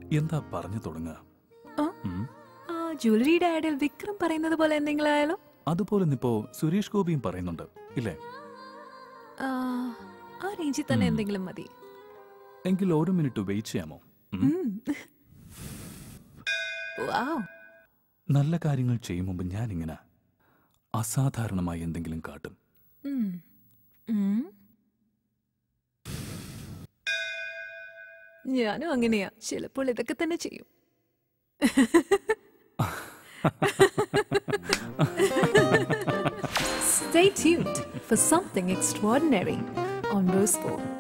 എന്താ പറഞ്ഞു തുടങ്ങുക ആ? ഉം. ആ ജ്വല്ലറിയുടെ ആഡിൽ വിക്രം പറയുന്നത് പോലെ എന്തെങ്കിലും ആയാലോ അതുപോലെ ഇന്നിപ്പോ സുരേഷ് ഗോപിയും പറയുന്നുണ്ട് ഇല്ലേ ആ, ആ റേഞ്ചിൽ തന്നെ ഉം. എന്തെങ്കിലും മതി എങ്കിൽ ഒരു മിനിറ്റ് വെയിറ്റ് ചെയ്യാമോ ഉം? ഉം. വാവ്. നല്ല കാര്യങ്ങൾ ചെയ്യും മുമ്പ് ഞാനിങ്ങനെ അസാധാരണമായി എന്തെങ്കിലും കാട്ടും ഉം. ഉം. ഞാനും അങ്ങനെയാ ചിലപ്പോൾ ഇതൊക്കെ തന്നെ ചെയ്യും Stay tuned for something extraordinary on Rose 4.